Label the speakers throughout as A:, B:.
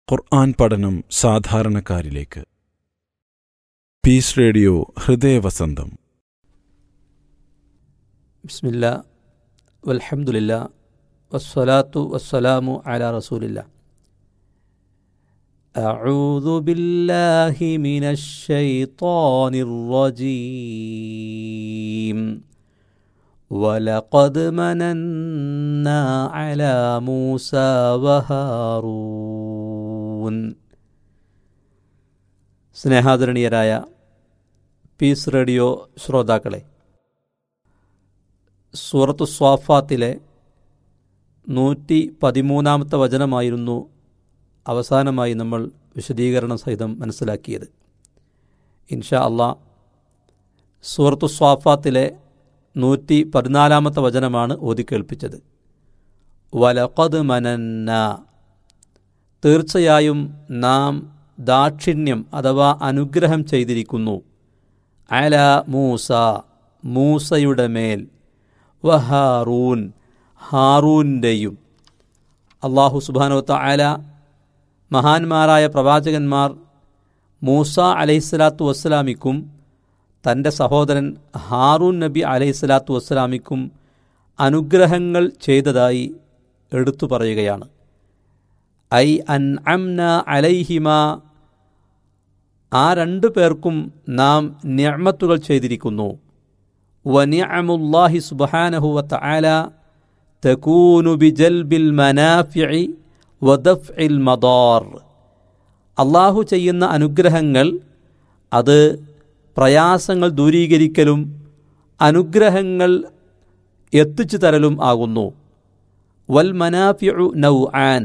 A: ഖുർആൻ പഠനം സാധാരണക്കാരിലേക്ക് piece radio ഹൃദയവസന്തം
B: ബിസ്മില്ല വൽഹംദുലില്ല വസ്സലാത്തു വസ്സലാമു അല റസൂലില്ല أعوذ بالله من الشيطان الرجيم ولقد مننا على موسى وهارون സ്നേഹാദരണീയരായ പീസ് റേഡിയോ ശ്രോതാക്കളെ സൂറത്തു സ്വാഫാത്തിലെ നൂറ്റി പതിമൂന്നാമത്തെ വചനമായിരുന്നു അവസാനമായി നമ്മൾ വിശദീകരണം സഹിതം മനസ്സിലാക്കിയത് ഇൻഷാ അള്ളാ സൂറത്തു സ്വാഫാത്തിലെ നൂറ്റി പതിനാലാമത്തെ വചനമാണ് ഓതിക്കേൾപ്പിച്ചത് വലഖദ് മനന്ന തീർച്ചയായും നാം ദാക്ഷിണ്യം അഥവാ അനുഗ്രഹം ചെയ്തിരിക്കുന്നു അല മൂസ മൂസയുടെ മേൽ വഹാറൂൻ ഹാറൂൻ്റെയും അള്ളാഹു സുബാനോത്ത അല മഹാന്മാരായ പ്രവാചകന്മാർ മൂസ അലൈഹിസ്സലാത്തു വസ്സലാമിക്കും തൻ്റെ സഹോദരൻ ഹാറൂൻ നബി അലൈഹിസ്സലാത്തു വസ്സലാമിക്കും അനുഗ്രഹങ്ങൾ ചെയ്തതായി എടുത്തു പറയുകയാണ് ഐ അൻ അംന അലൈഹിമ ആ രണ്ടു പേർക്കും നാം നിഅമത്തുകൾ ചെയ്തിരിക്കുന്നു വനിഅമുല്ലാഹി സുബ്ഹാനഹു വതആല തകൂനു ബിജൽബിൽ മനാഫിഇ വദഫ്ഇൽ മദാർ അള്ളാഹു ചെയ്യുന്ന അനുഗ്രഹങ്ങൾ അത് പ്രയാസങ്ങൾ ദൂരീകരിക്കലും അനുഗ്രഹങ്ങൾ എത്തിച്ചു തരലും ആകുന്നു വൽ മനാഫിഉ നൗ ആൻ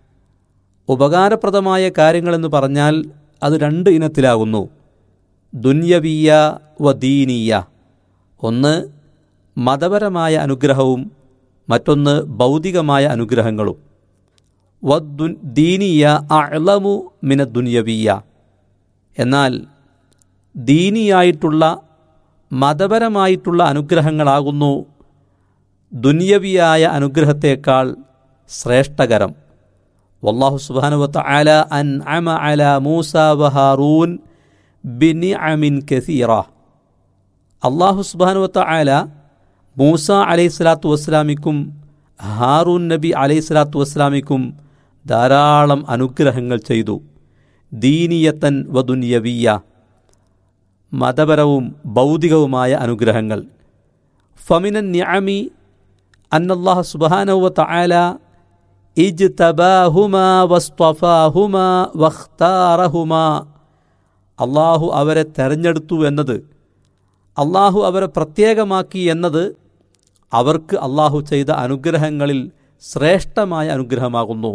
B: ഉപകാരപ്രദമായ കാര്യങ്ങളെന്ന് പറഞ്ഞാൽ അത് രണ്ട് ഇനത്തിലാകുന്നു ദുന്യവീയ വദീനീയ ഒന്ന് മതപരമായ അനുഗ്രഹവും മറ്റൊന്ന് ഭൗതികമായ അനുഗ്രഹങ്ങളും വദ്ദു ദീനീയ അളമു മിന ദുന്യവീയ എന്നാൽ ദീനിയായിട്ടുള്ള മതപരമായിട്ടുള്ള അനുഗ്രഹങ്ങളാകുന്നു ദുന്യവിയായ അനുഗ്രഹത്തേക്കാൾ ശ്രേഷ്ഠകരം വല്ലാഹു സുബാനുവത്ത അല അൻ അമ അല മൂസ വഹാറൂൻ ബിനി അമിൻ കസീറ അള്ളാഹു സുബാനുവത്ത അല മൂസ അലൈഹി സ്വലാത്തു വസ്സലാമിക്കും ഹാറൂൻ നബി അലൈഹി സ്വലാത്തു വസ്സലാമിക്കും ധാരാളം അനുഗ്രഹങ്ങൾ ചെയ്തു ദീനിയത്തൻ വദുന്യവീയ മതപരവും ഭൗതികവുമായ അനുഗ്രഹങ്ങൾ ഫമിനൻ ന്യാമി അന്നല്ലാഹ സുബാനവത്ത അല ഇജ്തബാഹുമ വസ്തഫാഹുമ വഖ്താറഹുമ അള്ളാഹു അവരെ തെരഞ്ഞെടുത്തു എന്നത് അള്ളാഹു അവരെ പ്രത്യേകമാക്കി എന്നത് അവർക്ക് അള്ളാഹു ചെയ്ത അനുഗ്രഹങ്ങളിൽ ശ്രേഷ്ഠമായ അനുഗ്രഹമാകുന്നു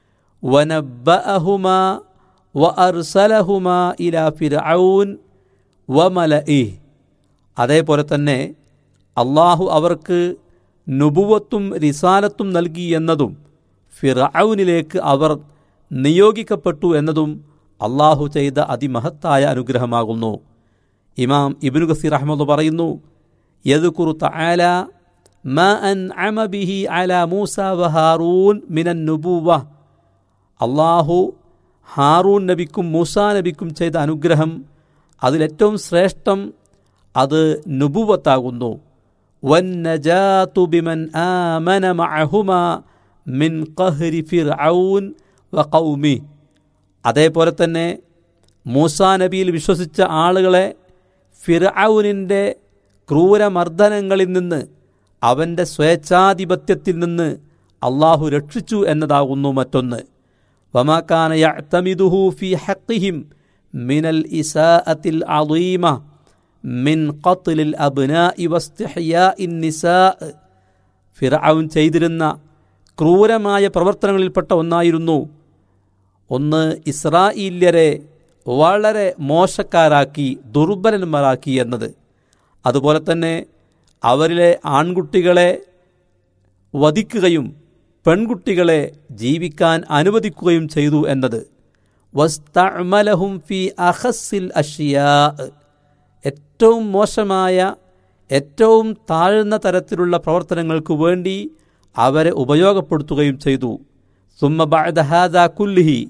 B: വനബഅഹുമ വ അർസലഹുമ ഇലാ ഫിർഔൻ വമല അതേപോലെ തന്നെ അള്ളാഹു അവർക്ക് നുബുവത്തും റിസാലത്തും നൽകി എന്നതും ഫിറൌനിലേക്ക് അവർ നിയോഗിക്കപ്പെട്ടു എന്നതും അള്ളാഹു ചെയ്ത അതിമഹത്തായ അനുഗ്രഹമാകുന്നു ഇമാം ഇബിനു ഗസീർ അഹമ്മദ് പറയുന്നു യദുക്കുറു തആല മാ അൻ അമബിഹി അല മൂസ വഹാറൂൻ മിനൻ നുബൂവ അള്ളാഹു ഹാറൂൻ നബിക്കും മൂസ നബിക്കും ചെയ്ത അനുഗ്രഹം അതിലേറ്റവും ശ്രേഷ്ഠം അത് നുബുവത്താകുന്നു വന്നജാതു ബിമൻ ആമന മഅഹുമ മിൻ ഖഹ്രി ഫിർഔൻ വ ഖൗമി അതേപോലെ തന്നെ മൂസാ നബിയിൽ വിശ്വസിച്ച ആളുകളെ ഫിർഔനിൻ്റെ ക്രൂരമർദ്ദനങ്ങളിൽ നിന്ന് അവൻ്റെ സ്വേച്ഛാധിപത്യത്തിൽ നിന്ന് അള്ളാഹു രക്ഷിച്ചു എന്നതാകുന്നു മറ്റൊന്ന് വമാക്കാന യഅ്തമിദുഹു ഫി ഹഖിഹിം മിനൽ ഇസാഅത്തിൽ അളീമ മിൻ ഖത്ലിൽ അബ്നാഇ വസ്തിഹ്യാഇൻ നിസാ ഫിർഔൻ ചെയ്തിരുന്ന ക്രൂരമായ പ്രവർത്തനങ്ങളിൽപ്പെട്ട ഒന്നായിരുന്നു ഒന്ന് ഇസ്രായേല്യരെ വളരെ മോശക്കാരാക്കി ദുർബലന്മാരാക്കി എന്നത് അതുപോലെ തന്നെ അവരിലെ ആൺകുട്ടികളെ വധിക്കുകയും പെൺകുട്ടികളെ ജീവിക്കാൻ അനുവദിക്കുകയും ചെയ്തു എന്നത് വസ്തഅമലഹും ഫി അഹസ്സിൽ അഷിയാ ഏറ്റവും മോശമായ ഏറ്റവും താഴ്ന്ന തരത്തിലുള്ള പ്രവർത്തനങ്ങൾക്ക് വേണ്ടി അവരെ ഉപയോഗപ്പെടുത്തുകയും ചെയ്തു സുമ്മ ബഅദ ഹാദാ കുല്ലിഹി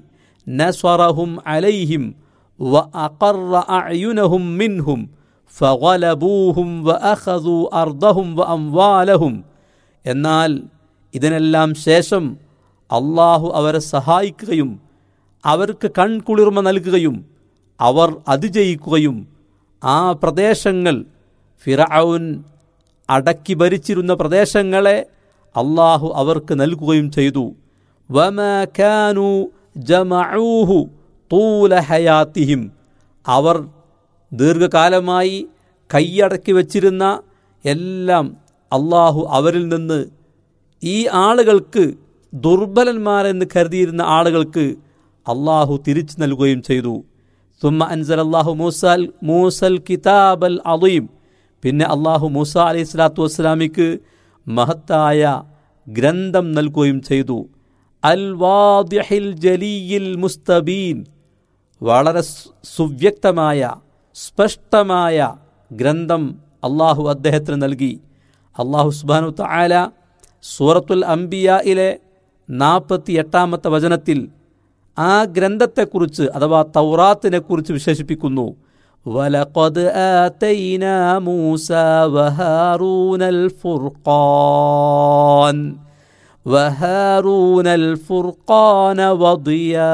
B: നസ്വറഹും അലൈഹിം വ അഖറ അഅ്യുനഹും മിൻഹും ഫഗലബൂഹും വ അഖദു അർദഹും വ അംവാലഹും എന്നാൽ ഇതിനെല്ലാം ശേഷം അള്ളാഹു അവരെ സഹായിക്കുകയും അവർക്ക് കൺകുളിർമ നൽകുകയും അവർ അതിജയിക്കുകയും ആ പ്രദേശങ്ങൾ ഫിറൌൻ അടക്കി ഭരിച്ചിരുന്ന പ്രദേശങ്ങളെ അള്ളാഹു അവർക്ക് നൽകുകയും ചെയ്തു വമകാനു ജമഊഹു തൂല ഹയാത്തിഹിം അവർ ദീർഘകാലമായി കൈയടക്കി വച്ചിരുന്ന എല്ലാം അള്ളാഹു അവരിൽ നിന്ന് ഈ ആളുകൾക്ക് ദുർബലന്മാരെന്ന് കരുതിയിരുന്ന ആളുകൾക്ക് അള്ളാഹു തിരിച്ചു നൽകുകയും ചെയ്തു സുമ്മ അൻസൽ അള്ളാഹു മൂസൽ മൂസൽ കിതാബൽ അലീം പിന്നെ അള്ളാഹു മൂസ അലൈഹി സ്വലാത്തു വസ്സലാമിക്ക് മഹത്തായ ഗ്രന്ഥം നൽകുകയും ചെയ്തു അൽ വാദിഹിൽ ജലീയിൽ മുസ്തബീൻ വളരെ സു- സുവ്യക്തമായ സ്പഷ്ടമായ ഗ്രന്ഥം അള്ളാഹു അദ്ദേഹത്തിന് നൽകി അള്ളാഹു സുബാനു തആല സൂറത്തുൽ അംബിയയിലെ നാൽപ്പത്തി എട്ടാമത്തെ വചനത്തിൽ ആ ഗ്രന്ഥത്തെക്കുറിച്ച് അഥവാ തൗറാത്തിനെക്കുറിച്ച് വിശേഷിപ്പിക്കുന്നു വലഖദ് ആതൈനാ മൂസ വഹാറൂനൽ ഫുർഖാൻ വഹാറൂനൽ ഫുർഖാന വദിയാ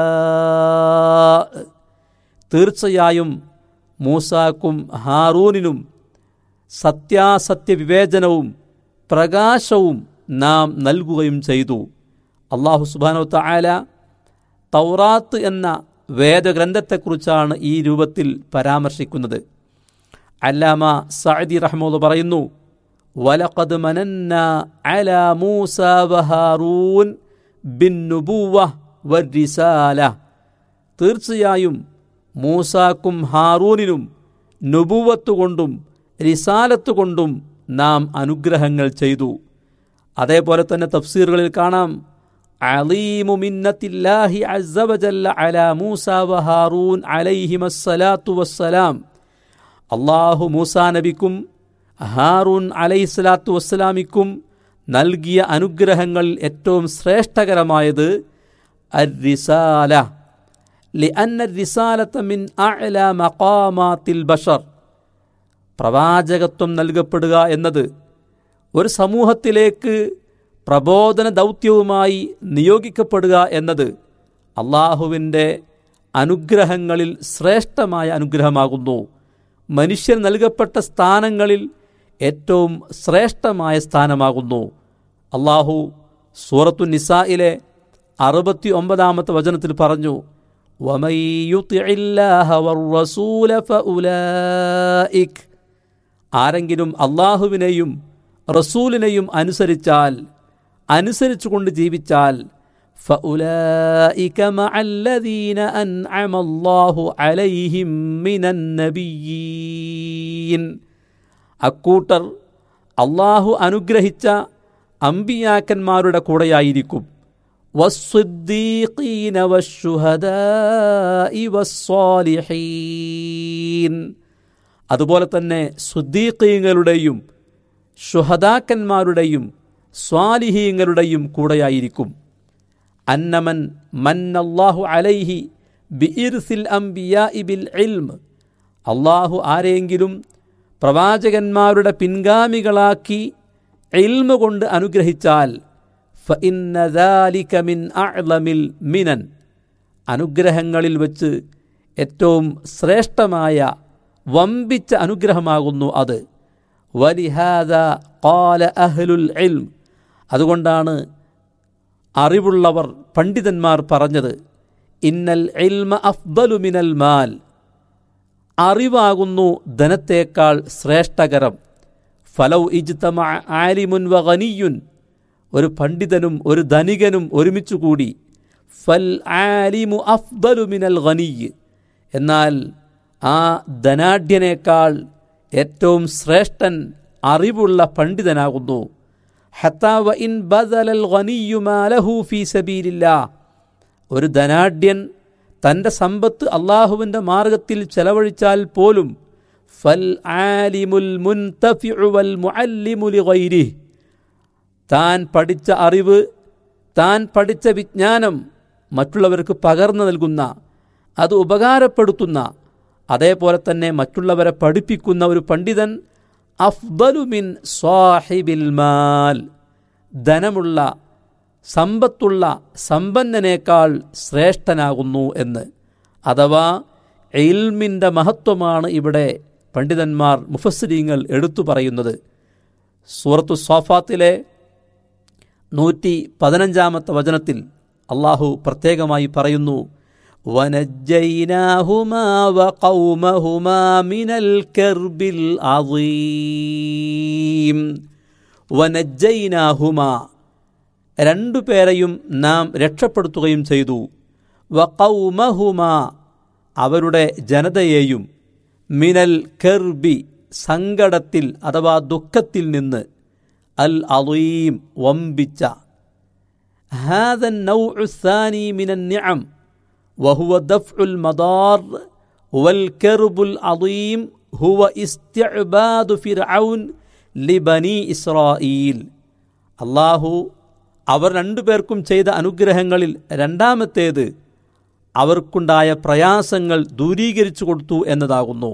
B: തീർച്ചയായും മൂസാക്കും ഹാറൂനിനും സത്യാസത്യ വിവേചനവും പ്രകാശവും നാം നൽകുകയും ചെയ്തു അള്ളാഹു സുബാനോ തആല തൗറാത്ത് എന്ന വേദഗ്രന്ഥത്തെക്കുറിച്ചാണ് ഈ രൂപത്തിൽ പരാമർശിക്കുന്നത് അല്ലാമ സഅദി റഹ്മുള്ള പറയുന്നു വലഖദ് മനന്ന അല മൂസ വഹാറൂൻ ബിൻ നുബൂവ വരിസാല തീർച്ചയായും മൂസാക്കും ഹാറൂനിനും നുബുവത്ത് കൊണ്ടും റിസാലത്ത് കൊണ്ടും നാം അനുഗ്രഹങ്ങൾ ചെയ്തു അതേപോലെ തന്നെ തഫ്സീറുകളിൽ കാണാം അലീമു മിന്നത്തില്ലാഹി അസ്സവജല്ല അല മൂസ വഹാറൂൻ അലൈഹിമസ്സലാത്തു വസ്സലാം അള്ളാഹു മൂസാ നബിക്കും ഹാറൂൻ അലൈഹിസ്സലാത്തു വസ്സലാമിക്കും നൽകിയ അനുഗ്രഹങ്ങളിൽ ഏറ്റവും ശ്രേഷ്ഠകരമായത് അരിസാല لأن الرسالة من أعلى مقامات البشر പ്രവാചകത്വം നൽകപ്പെടുക എന്നത് ഒരു സമൂഹത്തിലേക്ക് പ്രബോധന ദൗത്യവുമായി നിയോഗിക്കപ്പെടുക എന്നത് അള്ളാഹുവിൻ്റെ അനുഗ്രഹങ്ങളിൽ ശ്രേഷ്ഠമായ അനുഗ്രഹമാകുന്നു മനുഷ്യൻ നൽകപ്പെട്ട സ്ഥാനങ്ങളിൽ ഏറ്റവും ശ്രേഷ്ഠമായ സ്ഥാനമാകുന്നു അള്ളാഹു സൂറത്തു നിസായിലെ അറുപത്തി ഒമ്പതാമത്തെ വചനത്തിൽ പറഞ്ഞു ومن يطع الله والرسول فأولئك ആരെങ്കിലും അള്ളാഹുവിനെയും റസൂലിനെയും അനുസരിച്ചാൽ അനുസരിച്ചുകൊണ്ട് ജീവിച്ചാൽ فأولئك مع الذين أنعم الله عليهم من النبيين അക്കൂട്ടർ അള്ളാഹു അനുഗ്രഹിച്ച അമ്പിയാക്കന്മാരുടെ കൂടെയായിരിക്കും والصديقين والشهداء والصالحين അതുപോലെ തന്നെ സുദ്ദീഖീങ്ങളുടെയും ഷുഹദാക്കന്മാരുടെയും സ്വാലിഹീങ്ങളുടെയും കൂടെയായിരിക്കും അന്നമൻ മന്നല്ലാഹു അലൈഹി ബിഇർസിൽ അംബിയാ ബിൽ ഇൽമ് അള്ളാഹു ആരെങ്കിലും പ്രവാചകന്മാരുടെ പിൻഗാമികളാക്കി ഇൽമ കൊണ്ട് അനുഗ്രഹിച്ചാൽ ഫഇന്ന ദാലിക മിൻ അഅ്ലമിൽ മിനൻ അനുഗ്രഹങ്ങളിൽ വച്ച് ഏറ്റവും ശ്രേഷ്ഠമായ വമ്പിച്ച അനുഗ്രഹമാകുന്നു അത് വലിഹാദ കാല അഹ്ലുൽ ഇൽം അതുകൊണ്ടാണ് അറിവുള്ളവർ പണ്ഡിതന്മാർ പറഞ്ഞത് ഇന്നൽ ഇൽമ അഫ്ദലു മിനൽ മാൽ അറിവാകുന്നു ധനത്തേക്കാൾ ശ്രേഷ്ഠകരം ഫലൗ ഇജ്തമ ആലിമുൻ വ ഗനിയുൻ ഒരു പണ്ഡിതനും ഒരു ധനികനും ഒരുമിച്ചുകൂടി ഫൽ ആലിമു അഫ്ദലു മിനൽ ഗനിയ് എന്നാൽ ആ ധനാഢ്യനേക്കാൾ ഏറ്റവും ശ്രേഷ്ഠൻ അറിവുള്ള പണ്ഡിതനാകുന്നു ഹത്താവ ഇൻ ബദലൽ ഗനിയു മാലഹു ഫീ സബീലില്ലാ ഒരു ധനാഢ്യൻ തൻ്റെ സമ്പത്ത് അള്ളാഹുവിൻ്റെ മാർഗത്തിൽ ചെലവഴിച്ചാൽ പോലും ഫൽ ആലിമുൽ മുൻതഫിഉ വൽ മുഅല്ലിമു ലിഗൈരിഹി താൻ പഠിച്ച അറിവ് താൻ പഠിച്ച വിജ്ഞാനം മറ്റുള്ളവർക്ക് പകർന്നു നൽകുന്ന അത് ഉപകാരപ്പെടുത്തുന്ന അതേപോലെ തന്നെ മറ്റുള്ളവരെ പഠിപ്പിക്കുന്ന ഒരു പണ്ഡിതൻ അഫ്ദലുമിൻ സ്വാഹിബിൽ മാൽ ധനമുള്ള സമ്പത്തുള്ള സമ്പന്നനേക്കാൾ ശ്രേഷ്ഠനാകുന്നു എന്ന് അഥവാ എൽമിൻ്റെ മഹത്വമാണ് ഇവിടെ പണ്ഡിതന്മാർ മുഫസ്സിരീങ്ങൾ എടുത്തു പറയുന്നത് സൂറത്തു സോഫാത്തിലെ നൂറ്റി പതിനഞ്ചാമത്തെ വചനത്തിൽ അള്ളാഹു പ്രത്യേകമായി പറയുന്നു وَنَجَّيْنَاهُمَا وَقَوْمَهُمَا مِنَ الْكَرْبِ الْعَظِيمِ وَنَجَّيْنَاهُمَا രണ്ടു പേരെയും നാം രക്ഷപ്പെടുത്തുകയും ചെയ്തു വഖൗമഹുമ അവരുടെ ജനതയെയും മിനൽ കെർബി സങ്കടത്തിൽ അഥവാ ദുഃഖത്തിൽ നിന്ന് അൽ അലീം വമ്പിച്ച هذا النوع الثاني من النعم وهو دفع المضار والكرب العظيم هو استعباد فرعون لبني إسرائيل അള്ളാഹു അവർ രണ്ടുപേർക്കും ചെയ്ത അനുഗ്രഹങ്ങളിൽ രണ്ടാമത്തേത് അവർക്കുണ്ടായ പ്രയാസങ്ങൾ ദൂരീകരിച്ചു കൊടുത്തു എന്നതാകുന്നു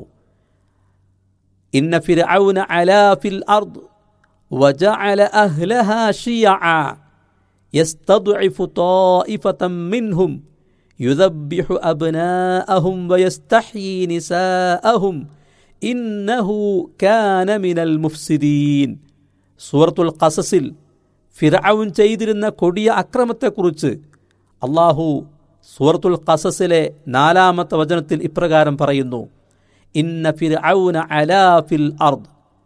B: ഇന്ന ഫിർഔന അലാ ഫിൽ അർദ് വജഅല അഹ്ലഹാ ഷിയഅ യസ്തദ്ഇഫു طائفة منهم يذبح أبناءهم ويستحيي نساءهم إنه كان من المفسدين സൂറത്തുൽ ഖസസിൽ ഫിറൌൻ ചെയ്തിരുന്ന കൊടിയ അക്രമത്തെക്കുറിച്ച് അള്ളാഹു സൂറത്തുൽ ഖസസിലെ നാലാമത്തെ വചനത്തിൽ ഇപ്രകാരം പറയുന്നു ഇന്ന ഫിർഔന അലാ ഫിൽ അർദ്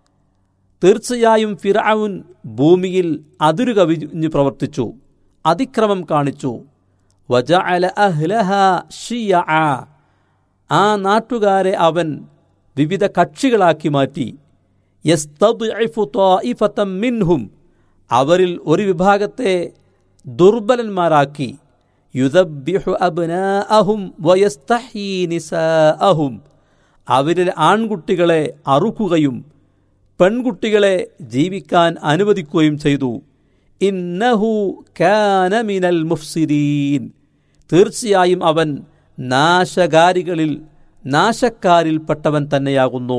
B: തീർച്ചയായും ഫിർഔൻ ഭൂമിയിൽ അതിരു കവിഞ്ഞു പ്രവർത്തിച്ചു അതിക്രമം കാണിച്ചു വജഅല അഹ്ലഹ ഷിയഅ ആ നാട്ടുകാരെ അവൻ വിവിധ കക്ഷികളാക്കി മാറ്റി യസ്തദ്ഇഫു ത്വാഇഫതം മിൻഹും അവരിൽ ഒരു വിഭാഗത്തെ ദുർബലന്മാരാക്കി യുദബ്ബിഹു അബ്നാഅഹും വയസ്തഹീ നിസാഅഹും അവരിൽ ആൺകുട്ടികളെ അറുക്കുകയും പെൺകുട്ടികളെ ജീവിക്കാൻ അനുവദിക്കുകയും ചെയ്തു ഇന്നഹു കാന മിനൽ മുഫ്സിദീൻ തീർച്ചയായും അവൻ നാശകാരികളിൽ നാശക്കാരിൽപ്പെട്ടവൻ തന്നെയാകുന്നു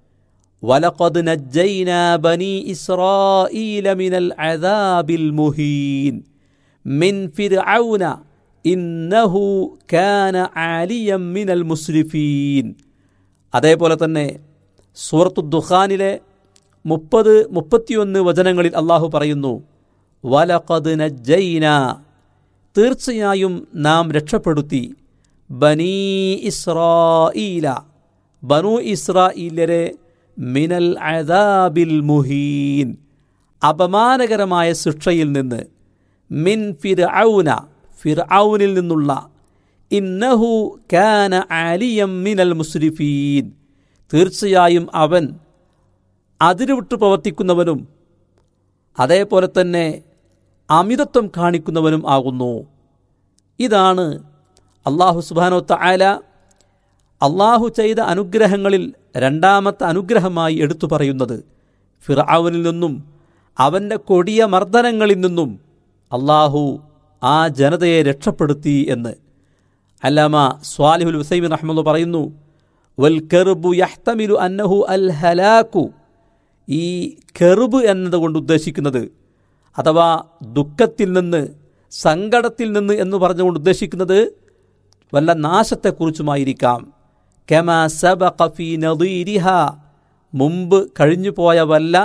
B: വലഖദ് നജ്ജൈന ബനി ഇസ്രായീല മിനൽ അദാബിൽ മുഹീൻ മിൻ ഫിർഔന ഇന്നഹു കാന ആലിയം മിനൽ മുസ്രിഫീൻ അതേപോലെ തന്നെ സൂറത്തു ദുഖാനിലെ മുപ്പത് മുപ്പത്തിയൊന്ന് വചനങ്ങളിൽ അള്ളാഹു പറയുന്നു വലഖദ് നജ്ജൈന തീർച്ചയായും നാം രക്ഷപ്പെടുത്തി ബനീ ഇസ്രായീല ബനു ഇസ്രായേലരെ മിനൽ അദാബിൽ മുഹീൻ അപമാനകരമായ ശിക്ഷയിൽ നിന്ന് മിൻ ഫിർഔന ഫിർഔനിൽ നിന്നുള്ള ഇന്നഹു കാന ആലിയം മിനൽ മുസ്രിഫീൻ തീർച്ചയായും അവൻ അതിരുവിട്ട് പ്രവർത്തിക്കുന്നവനും അതേപോലെ തന്നെ അമിതത്വം കാണിക്കുന്നവനും ആകുന്നു ഇതാണ് അള്ളാഹു സുബാനോത്ത ആല അള്ളാഹു ചെയ്ത അനുഗ്രഹങ്ങളിൽ രണ്ടാമത്തെ അനുഗ്രഹമായി എടുത്തു പറയുന്നത് ഫിറാവുനിൽ നിന്നും അവൻ്റെ കൊടിയ മർദ്ദനങ്ങളിൽ നിന്നും അള്ളാഹു ആ ജനതയെ രക്ഷപ്പെടുത്തി എന്ന് അല്ലാമ സ്വാലിഹുൽ ഹുസൈമിൻ അഹമ്മദ് പറയുന്നു വൽ കെറുബു യഹ്തമിലു അന്നഹു അൽ ഹലാക്കു ഈ കെറുബ് എന്നതുകൊണ്ട് ഉദ്ദേശിക്കുന്നത് അഥവാ ദുഃഖത്തിൽ നിന്ന് സങ്കടത്തിൽ നിന്ന് എന്ന് പറഞ്ഞുകൊണ്ട് ഉദ്ദേശിക്കുന്നത് വല്ല നാശത്തെക്കുറിച്ചുമായിരിക്കാം കെമ സബഖ ഫീ നദീരിഹ മുമ്പ് കഴിഞ്ഞുപോയ വല്ല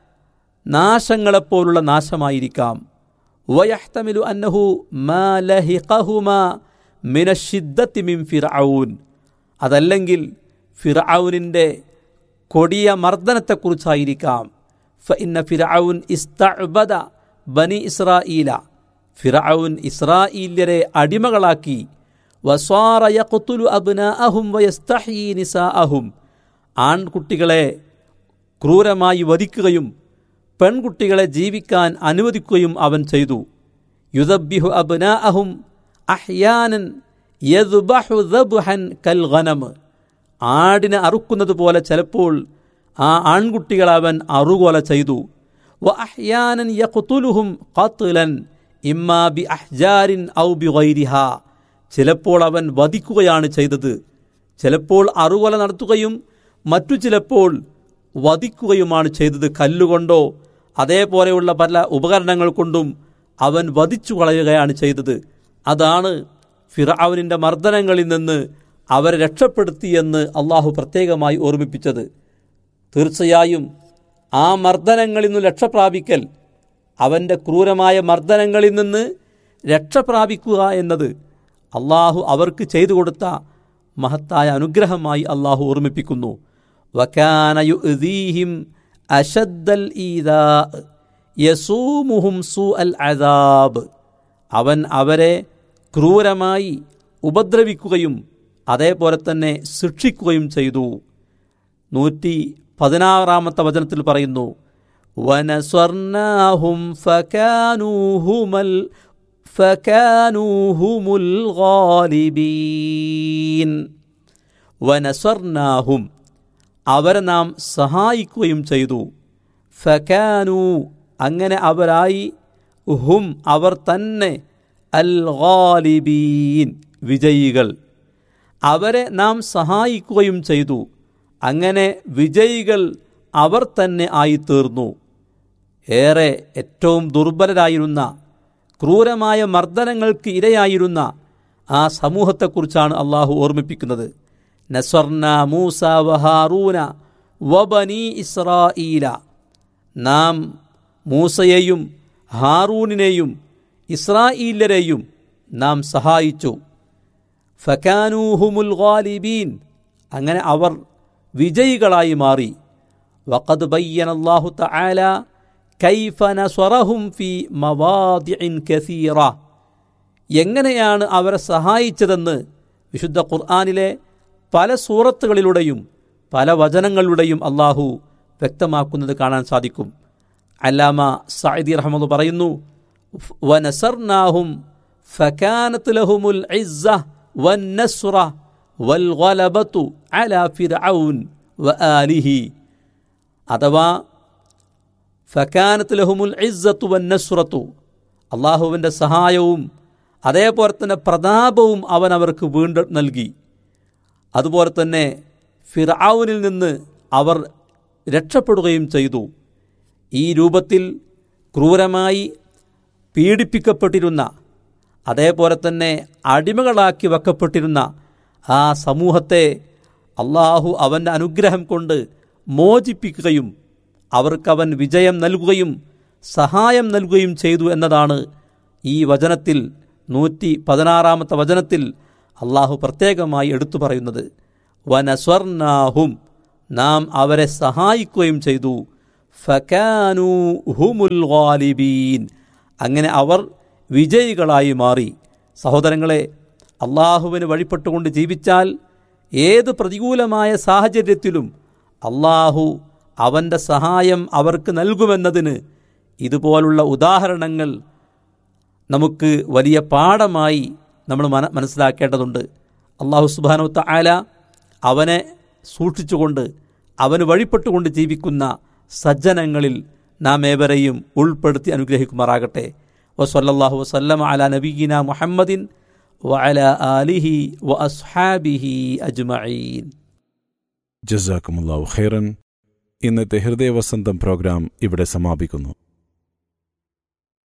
B: നാശങ്ങളെപ്പോലുള്ള നാശമായിരിക്കാം വയഹ്തമിലു അന്നഹു മാ ലഹിഖഹുമ മിനഷിദ്ദത്തി മിൻ ഫിർഔൻ അതല്ലെങ്കിൽ ഫിർഔനിൻ്റെ കൊടിയ മർദ്ദനത്തെക്കുറിച്ചായിരിക്കാം ഫ ഇന്ന ഫിർഔൻ ഇസ്തഅബദ ബനി ഇസ്രായീല ഫിർഔൻ ഇസ്രായേല്യരെ അടിമകളാക്കി വസ്വാറ യഖ്തുലു അബ്നാഅഹും വയസ്തഹീ നിസാഅഹും ആൺകുട്ടികളെ ക്രൂരമായി വധിക്കുകയും പെൺകുട്ടികളെ ജീവിക്കാൻ അനുവദിക്കുകയും അവൻ ചെയ്തു യുദബ്ബിഹു അബ്നാഅഹും അഹ്യാനൻ യദ്ബഹു ദബ്ഹൻ കൽ ഗനം ആടിനെ അറുക്കുന്നത് പോലെ ചിലപ്പോൾ ആ ആൺകുട്ടികൾ അവൻ അറുകൊല ചെയ്തു വ അഹ്യാനൻ യഖ്തുലുഹും ഖത്ലൻ ഇമ്മാ ബി അഹ്ജാരിൻ ഔ ബി വൈരിഹ ചിലപ്പോൾ അവൻ വധിക്കുകയാണ് ചെയ്തത് ചിലപ്പോൾ അറുകൊല നടത്തുകയും മറ്റു ചിലപ്പോൾ വധിക്കുകയുമാണ് ചെയ്തത് കല്ലുകൊണ്ടോ അതേപോലെയുള്ള പല ഉപകരണങ്ങൾ കൊണ്ടും അവൻ വധിച്ചു കളയുകയാണ് ചെയ്തത് അതാണ് ഫിറാവിനിൻ്റെ മർദ്ദനങ്ങളിൽ നിന്ന് അവരെ രക്ഷപ്പെടുത്തിയെന്ന് അള്ളാഹു പ്രത്യേകമായി ഓർമ്മിപ്പിച്ചത് തീർച്ചയായും ആ മർദ്ദനങ്ങളിൽ നിന്ന് രക്ഷപ്രാപിക്കൽ അവൻ്റെ ക്രൂരമായ മർദ്ദനങ്ങളിൽ നിന്ന് രക്ഷപ്രാപിക്കുക എന്നത് അള്ളാഹു അവർക്ക് ചെയ്തു കൊടുത്ത മഹത്തായ അനുഗ്രഹമായി അള്ളാഹു ഓർമ്മിപ്പിക്കുന്നു വക്കാനയുദീഹിം അഷദ്ദൽ ഈദാ യസൂമുഹും സു അൽ അദാബ് അവൻ അവരെ ക്രൂരമായി ഉപദ്രവിക്കുകയും അതേപോലെ തന്നെ ശിക്ഷിക്കുകയും ചെയ്തു നൂറ്റി പതിനാറാമത്തെ വചനത്തിൽ പറയുന്നു വനസ്വർണാഹും ഫകാനൂഹുമൽ ഫകാനൂഹുമുൽ ഗാലിബീൻ വനസ്വർണാഹും അവരെ നാം സഹായിക്കുകയും ചെയ്തു ഫകാനു അങ്ങനെ അവരായി ഹും അവർ തന്നെ അൽ ഗാലിബീൻ വിജയികൾ അവരെ നാം സഹായിക്കുകയും ചെയ്തു അങ്ങനെ വിജയികൾ അവർ തന്നെ ആയിത്തീർന്നു ഏറെ ഏറ്റവും ദുർബലരായിരുന്ന ക്രൂരമായ മർദ്ദനങ്ങൾക്ക് ഇരയായിരുന്ന ആ സമൂഹത്തെക്കുറിച്ചാണ് അള്ളാഹു ഓർമ്മിപ്പിക്കുന്നത് നസ്വർന മൂസ വഹാറൂന വബനി ഇസ്രാഈല നാം മൂസയെയും ഹാറൂനിനെയും ഇസ്രായേലരെയും നാം സഹായിച്ചു ഫക്കാനൂഹുമുൽ ഗാലിബീൻ അങ്ങനെ അവർ വിജയികളായി മാറി വഖദ് ബയ്യൻ അള്ളാഹു തആല കൈഫ നസ്വറഹും ഫി മവാദിഇൻ കസീറ എങ്ങനെയാണ് അവരെ സഹായിച്ചതെന്ന് വിശുദ്ധ ഖുർആാനിലെ പല സൂറത്തുകളിലൂടെയും പല വചനങ്ങളിലൂടെയും അള്ളാഹു വ്യക്തമാക്കുന്നത് കാണാൻ സാധിക്കും അല്ലാമ സഅദി റഹ്മദ് പറയുന്നു വനസർനാഹും ഫകാനത്ത് ലഹുമുൽ ഇസ്സ വന്നസ്റ വൽഗലബത്തു അലാ ഫിർഔൻ വആലിഹി അഥവാ ഫക്കാനത്ത് ലഹുമുൽ ഇസ്സത്തു വന്നസ്റത്തു അള്ളാഹുവിൻ്റെ സഹായവും അതേപോലെ തന്നെ പ്രതാപവും അവൻ അവർക്ക് വീണ്ടും നൽകി അതുപോലെ തന്നെ ഫിർഔനിൽ നിന്ന് അവർ രക്ഷപ്പെടുകയും ചെയ്തു ഈ രൂപത്തിൽ ക്രൂരമായി പീഡിപ്പിക്കപ്പെട്ടിരുന്ന അതേപോലെ തന്നെ അടിമകളാക്കി വെക്കപ്പെട്ടിരുന്ന ആ സമൂഹത്തെ അള്ളാഹു അവൻ്റെ അനുഗ്രഹം കൊണ്ട് മോചിപ്പിക്കുകയും അവർക്കവൻ വിജയം നൽകുകയും സഹായം നൽകുകയും ചെയ്തു എന്നതാണ് ഈ വചനത്തിൽ നൂറ്റി പതിനാറാമത്തെ വചനത്തിൽ അള്ളാഹു പ്രത്യേകമായി എടുത്തു പറയുന്നത് വനസ്വർണാഹും നാം അവരെ സഹായിക്കുകയും ചെയ്തു ഫക്കാനു ഹുമുൽ ഗാലിബീൻ അങ്ങനെ അവർ വിജയികളായി മാറി സഹോദരങ്ങളെ അള്ളാഹുവിന് വഴിപ്പെട്ടുകൊണ്ട് ജീവിച്ചാൽ ഏത് പ്രതികൂലമായ സാഹചര്യത്തിലും അള്ളാഹു അവൻ്റെ സഹായം അവർക്ക് നൽകുമെന്നതിന് ഇതുപോലുള്ള ഉദാഹരണങ്ങൾ നമുക്ക് വലിയ പാഠമായി നമ്മൾ മന മനസ്സിലാക്കേണ്ടതുണ്ട് അള്ളാഹു സുബാനുത്ത ആല അവനെ സൂക്ഷിച്ചുകൊണ്ട് അവന് വഴിപ്പെട്ടുകൊണ്ട് ജീവിക്കുന്ന സജ്ജനങ്ങളിൽ നാം ഏവരെയും ഉൾപ്പെടുത്തി അനുഗ്രഹിക്കുമാറാകട്ടെ വസല്ലാഹു വസല്ലം അല നബീന മുഹമ്മദിൻ വഅല ആലിഹി വ അസ്ഹാബിഹി അജ്മഈൻ
A: ജസാക്കുമുല്ലാഹു ഖൈറൻ ഇന്നത്തെ ഹൃദയവസന്തം പ്രോഗ്രാം ഇവിടെ സമാപിക്കുന്നു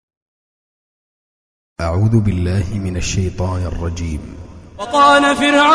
C: أعوذ بالله من الشيطان الرجيم
D: وقال فرعون